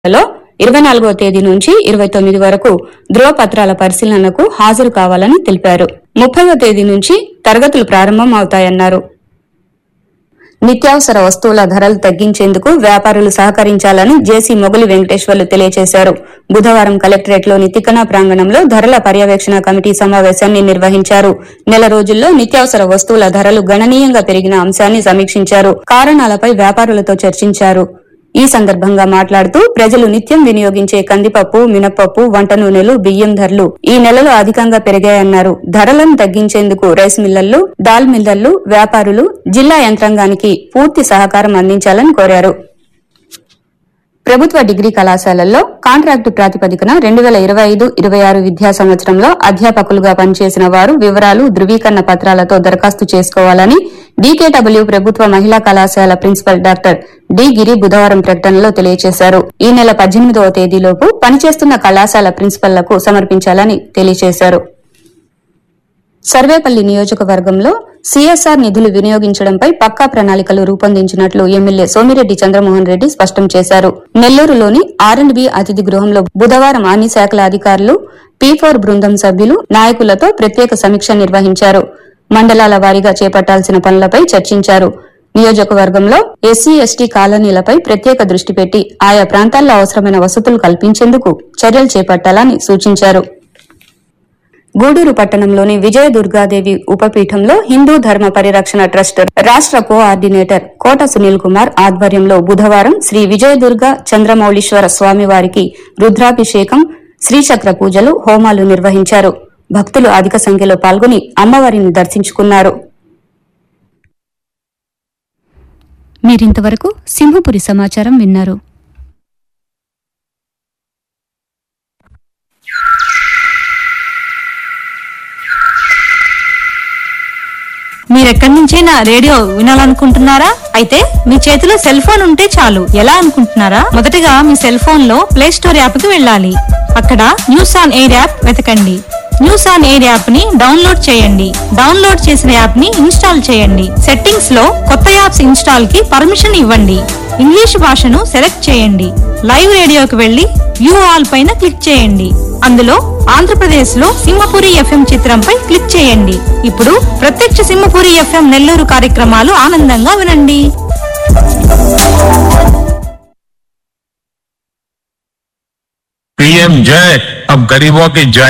లో ఇరవై నాలుగవ తేదీ నుంచి ఇరవై తొమ్మిది వరకు ధ్రువపత్రాల పరిశీలనకు హాజరు కావాలని తెలిపారు ముప్పైవ తేదీ నుంచి తరగతులు ప్రారంభం అవుతాయన్నారు నిత్యావసర వస్తువుల ధరలు తగ్గించేందుకు వ్యాపారులు సహకరించాలని జేసీ మొగలి వెంకటేశ్వర్లు తెలియజేశారు బుధవారం కలెక్టరేట్లోని తిక్కన ప్రాంగణంలో ధరల పర్యవేక్షణ కమిటీ సమావేశాన్ని నిర్వహించారు నెల రోజుల్లో నిత్యావసర వస్తువుల ధరలు గణనీయంగా పెరిగిన అంశాన్ని సమీక్షించారు కారణాలపై వ్యాపారులతో చర్చించారు ఈ సందర్భంగా మాట్లాడుతూ ప్రజలు నిత్యం వినియోగించే కందిపప్పు మినపప్పు వంట నూనెలు బియ్యం ధరలు ఈ నెలలో అధికంగా పెరిగాయన్నారు ధరలను తగ్గించేందుకు రైస్ మిల్లర్లు దాల్ మిల్లర్లు వ్యాపారులు జిల్లా యంత్రాంగానికి పూర్తి సహకారం అందించాలని కోరారు ప్రభుత్వ డిగ్రీ కళాశాలల్లో కాంట్రాక్టు ప్రాతిపదికన రెండు వేల ఇరవై ఐదు ఇరవై ఆరు విద్యా సంవత్సరంలో అధ్యాపకులుగా పనిచేసిన వారు వివరాలు ధృవీకరణ పత్రాలతో దరఖాస్తు చేసుకోవాలని డీకేడబ్ల్యూ ప్రభుత్వ మహిళా కళాశాల ప్రిన్సిపల్ డాక్టర్ డి గిరి బుధవారం ప్రకటనలో తెలియజేశారు ఈ నెల పద్దెనిమిదవ తేదీలోపు పనిచేస్తున్న కళాశాల ప్రిన్సిపల్లకు సమర్పించాలని తెలియజేశారు సర్వేపల్లి నియోజకవర్గంలో సీఎస్ఆర్ నిధులు వినియోగించడంపై పక్కా ప్రణాళికలు రూపొందించినట్లు ఎమ్మెల్యే సోమిరెడ్డి చంద్రమోహన్ రెడ్డి స్పష్టం చేశారు నెల్లూరులోని ఆర్ అండ్ బి అతిథి గృహంలో బుధవారం అన్ని శాఖల అధికారులు పీ ఫోర్ బృందం సభ్యులు నాయకులతో ప్రత్యేక సమీక్ష నిర్వహించారు మండలాల వారీగా చేపట్టాల్సిన పనులపై చర్చించారు నియోజకవర్గంలో ఎస్సీ ఎస్టీ కాలనీలపై ప్రత్యేక దృష్టి పెట్టి ఆయా ప్రాంతాల్లో అవసరమైన వసతులు కల్పించేందుకు చర్యలు చేపట్టాలని సూచించారు గూడూరు పట్టణంలోని విజయ దుర్గాదేవి ఉపపీఠంలో హిందూ ధర్మ పరిరక్షణ ట్రస్ట్ రాష్ట్ర కోఆర్డినేటర్ కోట సునీల్ కుమార్ ఆధ్వర్యంలో బుధవారం శ్రీ విజయ దుర్గా చంద్రమౌళీశ్వర స్వామివారికి రుద్రాభిషేకం శ్రీచక్ర పూజలు హోమాలు నిర్వహించారు భక్తులు అధిక సంఖ్యలో పాల్గొని అమ్మవారిని దర్శించుకున్నారు మీరింతవరకు సింహపురి సమాచారం విన్నారు మీరెక్కడి నుంచైనా రేడియో వినాలనుకుంటున్నారా అయితే మీ చేతిలో సెల్ ఫోన్ ఉంటే చాలు ఎలా అనుకుంటున్నారా మొదటగా మీ సెల్ ఫోన్ లో ప్లే స్టోర్ యాప్ కి వెళ్ళాలి అక్కడ న్యూస్ ఆన్ ఎయిర్ యాప్ వెతకండి న్యూస్ ఆన్ ఎయిర్ యాప్ ని డౌన్లోడ్ చేయండి డౌన్లోడ్ చేసిన యాప్ ని ఇన్స్టాల్ చేయండి సెట్టింగ్స్ లో కొత్త యాప్స్ ఇన్స్టాల్ కి పర్మిషన్ ఇవ్వండి ఇంగ్లీష్ భాషను సెలెక్ట్ చేయండి లైవ్ రేడియోకి వెళ్లి వ్యూ ఆల్ పైన క్లిక్ చేయండి అందులో ఆంధ్రప్రదేశ్ లో సింహపురి ఎఫ్ఎం చిత్రంపై క్లిక్ చేయండి ఇప్పుడు ప్రత్యక్ష సింహపురి ఎఫ్ఎం నెల్లూరు కార్యక్రమాలు ఆనందంగా వినండి पीएम जय अब गरीबों की जय